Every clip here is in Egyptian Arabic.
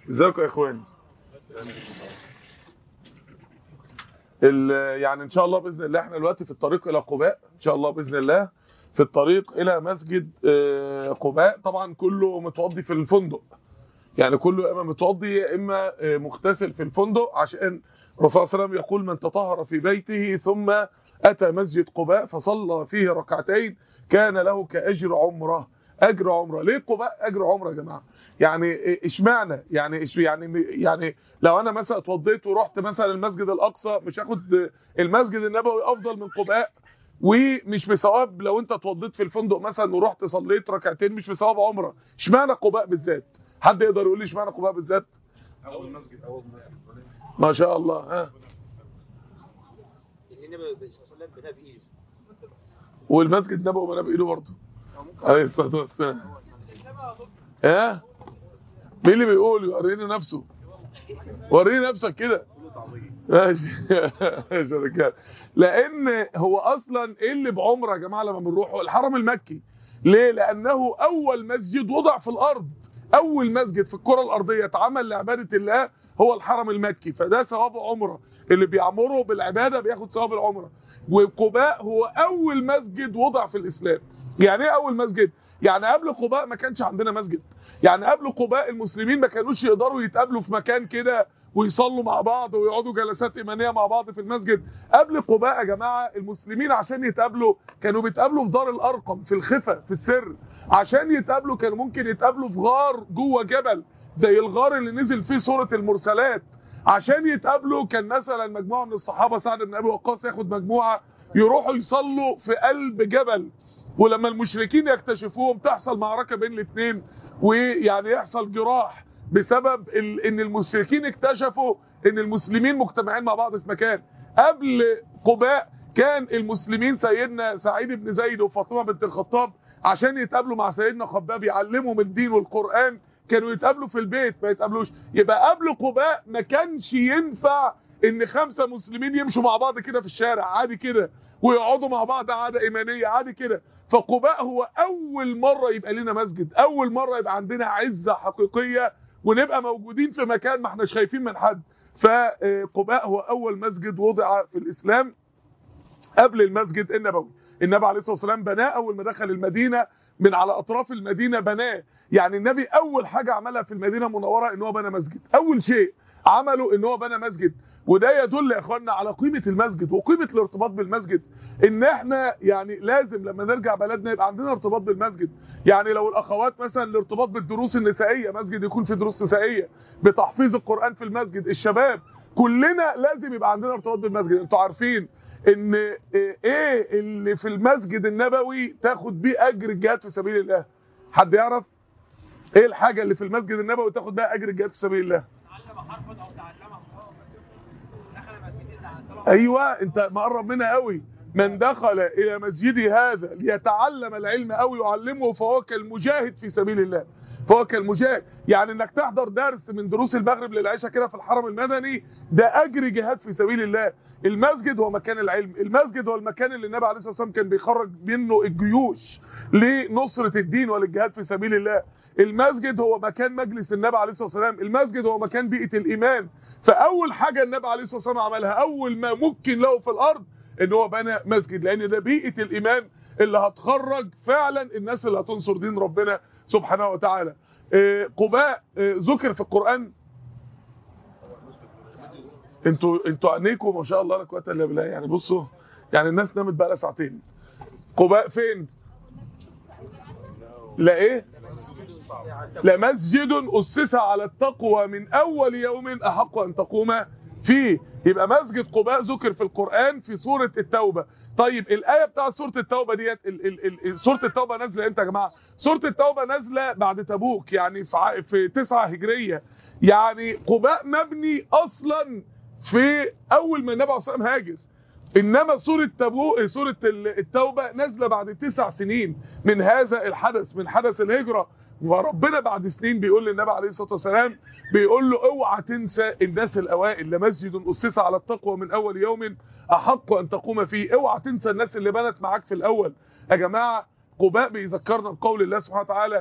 ازيكم يا اخوان ال- يعني ان شاء الله باذن الله احنا دلوقتي في الطريق الى قباء ان شاء الله باذن الله في الطريق الى مسجد آه، قباء طبعا كله متوضي في الفندق يعني كله يا اما متوضي يا اما آه، مغتسل في الفندق عشان الرسول صلى الله عليه وسلم يقول من تطهر في بيته ثم اتى مسجد قباء فصلى فيه ركعتين كان له كاجر عمره اجر عمره ليه قباء اجر عمره يا جماعه يعني اشمعنى يعني إش يعني يعني لو انا مثلا اتوضيت ورحت مثلا المسجد الاقصى مش هاخد المسجد النبوي افضل من قباء ومش بثواب لو انت اتوضيت في الفندق مثلا ورحت صليت ركعتين مش بثواب عمره اشمعنى قباء بالذات حد يقدر يقول لي اشمعنى قباء بالذات اول مسجد اول مسجد ما شاء الله ها ان النبي صلى الله عليه وسلم بنى بايده والمسجد النبوي بنى بايده برضه عليه الصلاه والسلام ها مين اللي بيقول وريني نفسه وريني نفسك كده كله تعظيم ماشي ماشي يا رجاله لان هو اصلا ايه اللي بعمره يا جماعه لما بنروح هو الحرم المكي ليه لانه اول مسجد وضع في الارض اول مسجد في الكره الارضيه اتعمل لعباده الله هو الحرم المكي فده ثواب عمره اللي بيعمره بالعباده بياخد ثواب العمره وقباء هو اول مسجد وضع في الاسلام يعني ايه اول مسجد يعني قبل قباء ما كانش عندنا مسجد يعني قبل قباء المسلمين ما كانوش يقدروا يتقابلوا في مكان كده ويصلوا مع بعض ويقعدوا جلسات ايمانيه مع بعض في المسجد قبل قباء يا جماعه المسلمين عشان يتقابلوا كانوا بيتقابلوا في دار الارقم في الخفا في السر عشان يتقابلوا كانوا ممكن يتقابلوا في غار جوه جبل زي الغار اللي نزل فيه سوره المرسلات عشان يتقابلوا كان مثلا مجموعه من الصحابه سعد بن ابي وقاص ياخد مجموعه يروحوا يصلوا في قلب جبل ولما المشركين يكتشفوهم تحصل معركه بين الاثنين ويعني يحصل جراح بسبب ال... ان المشركين اكتشفوا ان المسلمين مجتمعين مع بعض في مكان قبل قباء كان المسلمين سيدنا سعيد بن زيد وفاطمه بنت الخطاب عشان يتقابلوا مع سيدنا خباب يعلمهم الدين والقران كانوا يتقابلوا في البيت ما يتقابلوش يبقى قبل قباء ما كانش ينفع ان خمسه مسلمين يمشوا مع بعض كده في الشارع عادي كده ويقعدوا مع بعض عاده ايمانيه عادي كده فقباء هو اول مره يبقى لنا مسجد اول مره يبقى عندنا عزه حقيقيه ونبقى موجودين في مكان ما احناش خايفين من حد فقباء هو اول مسجد وضع في الاسلام قبل المسجد النبوي النبي عليه الصلاه والسلام بناه اول ما دخل المدينه من على اطراف المدينه بناه يعني النبي اول حاجه عملها في المدينه المنوره ان هو بنى مسجد اول شيء عمله ان هو بنى مسجد وده يدل يا اخوانا على قيمه المسجد وقيمه الارتباط بالمسجد ان احنا يعني لازم لما نرجع بلدنا يبقى عندنا ارتباط بالمسجد يعني لو الاخوات مثلا الارتباط بالدروس النسائيه مسجد يكون في دروس نسائيه بتحفيظ القران في المسجد الشباب كلنا لازم يبقى عندنا ارتباط بالمسجد انتوا عارفين ان ايه اللي في المسجد النبوي تاخد بيه اجر الجهاد في سبيل الله حد يعرف ايه الحاجه اللي في المسجد النبوي تاخد بيها اجر الجهاد في سبيل الله تعلم حرفا او تعلمه دخل مسجد تعلمه ايوه انت مقرب منها قوي من دخل الى مسجدي هذا ليتعلم العلم او يعلمه فهو كالمجاهد في سبيل الله فهو كالمجاهد يعني انك تحضر درس من دروس المغرب للعشاء كده في الحرم المدني ده اجر جهاد في سبيل الله المسجد هو مكان العلم المسجد هو المكان اللي النبي عليه الصلاه والسلام كان بيخرج منه الجيوش لنصره الدين وللجهاد في سبيل الله المسجد هو مكان مجلس النبي عليه الصلاه والسلام المسجد هو مكان بيئه الايمان فاول حاجه النبي عليه الصلاه والسلام عملها اول ما ممكن له في الارض ان هو بنى مسجد لان ده بيئه الايمان اللي هتخرج فعلا الناس اللي هتنصر دين ربنا سبحانه وتعالى آه، قباء آه، ذكر في القران انتوا انتوا عينيكم ما شاء الله لا قوه الا بالله يعني بصوا يعني الناس نامت بقى لها ساعتين قباء فين لا ايه لمسجد أسس على التقوى من أول يوم أحق أن تقوم فيه يبقى مسجد قباء ذكر في القرآن في سورة التوبة طيب الآية بتاع سورة التوبة ديت ال- ال- ال- سورة التوبة نازلة امتى يا جماعة سورة التوبة نازلة بعد تبوك يعني في ع- في 9 هجرية يعني قباء مبني أصلا في أول ما النبي عليه الصلاة والسلام هاجر انما سوره تبوك سوره التوبه نازله بعد تسع سنين من هذا الحدث من حدث الهجره وربنا بعد سنين بيقول للنبي عليه الصلاه والسلام بيقول له اوعى تنسى الناس الاوائل لمسجد اسس على التقوى من اول يوم احق ان تقوم فيه اوعى تنسى الناس اللي بنت معاك في الاول يا جماعه قباء بيذكرنا بقول الله سبحانه وتعالى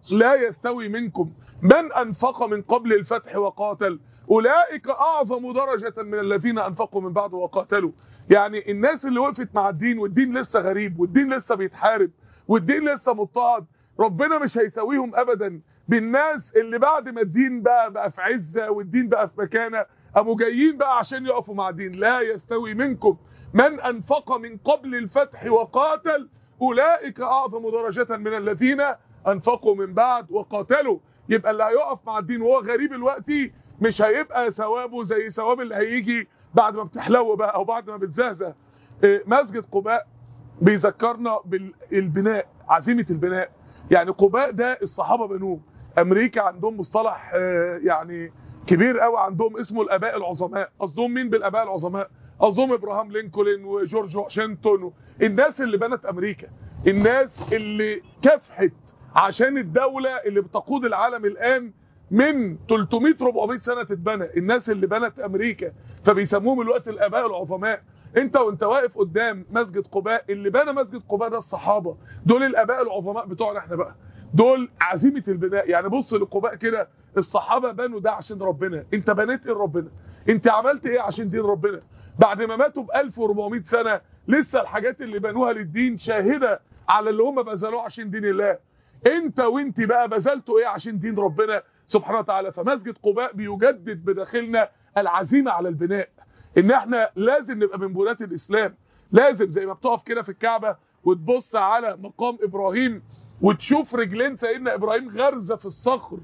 لا يستوي منكم من انفق من قبل الفتح وقاتل اولئك اعظم درجه من الذين انفقوا من بعد وقاتلوا يعني الناس اللي وقفت مع الدين والدين لسه غريب والدين لسه بيتحارب والدين لسه مضطهد ربنا مش هيساويهم ابدا بالناس اللي بعد ما الدين بقى بقى في عزه والدين بقى في مكانه قاموا جايين بقى عشان يقفوا مع الدين لا يستوي منكم من انفق من قبل الفتح وقاتل اولئك اعظم درجه من الذين انفقوا من بعد وقاتلوا يبقى اللي هيقف مع الدين وهو غريب الوقت مش هيبقى ثوابه زي ثواب اللي هيجي بعد ما بتحلو بقى او بعد ما بتزهزه إيه، مسجد قباء بيذكرنا بالبناء عزيمه البناء يعني قباء ده الصحابه بنوه امريكا عندهم مصطلح آه، يعني كبير قوي عندهم اسمه الاباء العظماء قصدهم مين بالاباء العظماء قصدهم ابراهام لينكولن وجورج واشنطن و- الناس اللي بنت امريكا الناس اللي كافحت عشان الدوله اللي بتقود العالم الان من 300 400 سنه تتبنى الناس اللي بنت امريكا فبيسموهم الوقت الاباء العظماء انت وانت واقف قدام مسجد قباء اللي بنى مسجد قباء ده الصحابه دول الاباء العظماء بتوعنا احنا بقى دول عزيمه البناء يعني بص لقباء كده الصحابه بنوا ده عشان ربنا انت بنيت ايه لربنا انت عملت ايه عشان دين ربنا بعد ما ماتوا ب 1400 سنه لسه الحاجات اللي بنوها للدين شاهده على اللي هم بذلوه عشان دين الله انت وانت بقى بذلتوا ايه عشان دين ربنا سبحانه وتعالى فمسجد قباء بيجدد بداخلنا العزيمه على البناء ان احنا لازم نبقى من بنات الاسلام لازم زي ما بتقف كده في الكعبه وتبص على مقام ابراهيم وتشوف رجلين سيدنا ابراهيم غرزه في الصخر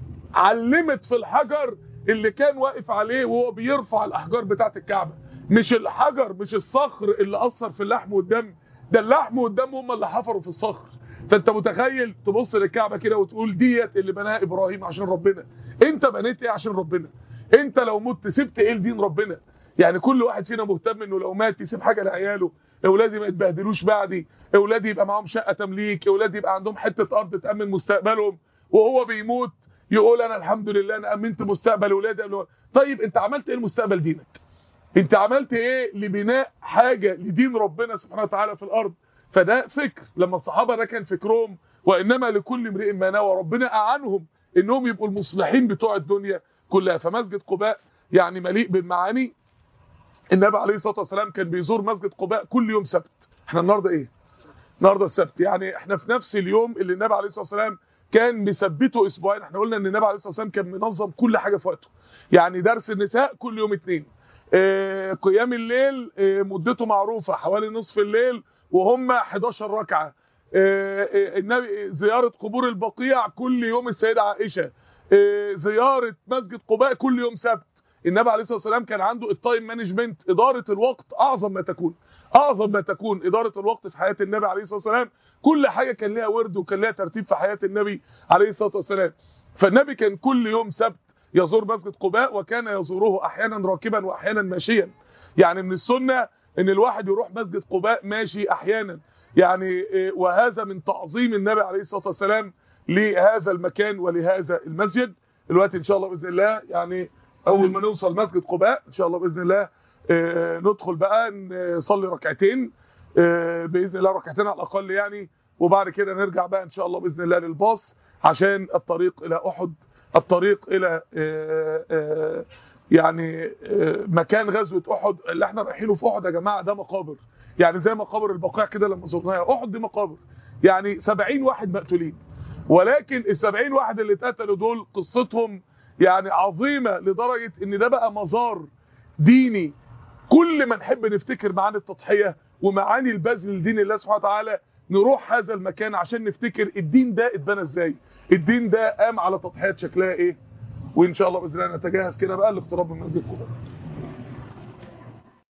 علمت في الحجر اللي كان واقف عليه وهو بيرفع الاحجار بتاعه الكعبه مش الحجر مش الصخر اللي اثر في اللحم والدم ده اللحم والدم هم اللي حفروا في الصخر فانت متخيل تبص للكعبه كده وتقول ديت اللي بناها ابراهيم عشان ربنا انت بنيت ايه عشان ربنا انت لو مت سبت ايه لدين ربنا يعني كل واحد فينا مهتم انه لو مات يسيب حاجه لعياله اولادي ما يتبهدلوش بعدي اولادي يبقى معاهم شقه تمليك اولادي يبقى عندهم حته ارض تامن مستقبلهم وهو بيموت يقول انا الحمد لله انا امنت مستقبل اولادي قبل طيب انت عملت ايه لمستقبل دينك انت عملت ايه لبناء حاجه لدين ربنا سبحانه وتعالى في الارض فده فكر لما الصحابه ده كان فكرهم وانما لكل امرئ ما نوى ربنا اعانهم انهم يبقوا المصلحين بتوع الدنيا كلها فمسجد قباء يعني مليء بالمعاني النبي عليه الصلاه والسلام كان بيزور مسجد قباء كل يوم سبت احنا النهارده ايه النهارده السبت يعني احنا في نفس اليوم اللي النبي عليه الصلاه والسلام كان مثبته اسبوعين احنا قلنا ان النبي عليه الصلاه والسلام كان منظم كل حاجه في وقته يعني درس النساء كل يوم اثنين اه قيام الليل اه مدته معروفه حوالي نصف الليل وهم 11 ركعه اه النبي زياره قبور البقيع كل يوم السيده عائشه زياره مسجد قباء كل يوم سبت النبي عليه الصلاه والسلام كان عنده التايم مانجمنت اداره الوقت اعظم ما تكون اعظم ما تكون اداره الوقت في حياه النبي عليه الصلاه والسلام كل حاجه كان ليها ورد وكان ليها ترتيب في حياه النبي عليه الصلاه والسلام فالنبي كان كل يوم سبت يزور مسجد قباء وكان يزوره احيانا راكبا واحيانا ماشيا يعني من السنه ان الواحد يروح مسجد قباء ماشي احيانا يعني وهذا من تعظيم النبي عليه الصلاه والسلام لهذا المكان ولهذا المسجد دلوقتي ان شاء الله باذن الله يعني اول ما نوصل مسجد قباء ان شاء الله باذن الله آه ندخل بقى نصلي ركعتين آه باذن الله ركعتين على الاقل يعني وبعد كده نرجع بقى ان شاء الله باذن الله للباص عشان الطريق الى احد الطريق الى آه يعني مكان غزوه احد اللي احنا رايحينه في احد يا جماعه ده مقابر يعني زي مقابر البقيع كده لما زرناها احد دي مقابر يعني 70 واحد مقتولين ولكن ال 70 واحد اللي اتقتلوا دول قصتهم يعني عظيمة لدرجة ان ده بقى مزار ديني كل ما نحب نفتكر معاني التضحية ومعاني البذل لدين الله سبحانه وتعالى نروح هذا المكان عشان نفتكر الدين ده اتبنى ازاي الدين ده قام على تضحيات شكلها ايه وان شاء الله باذن الله نتجهز كده بقى لاقتراب من مسجد قباء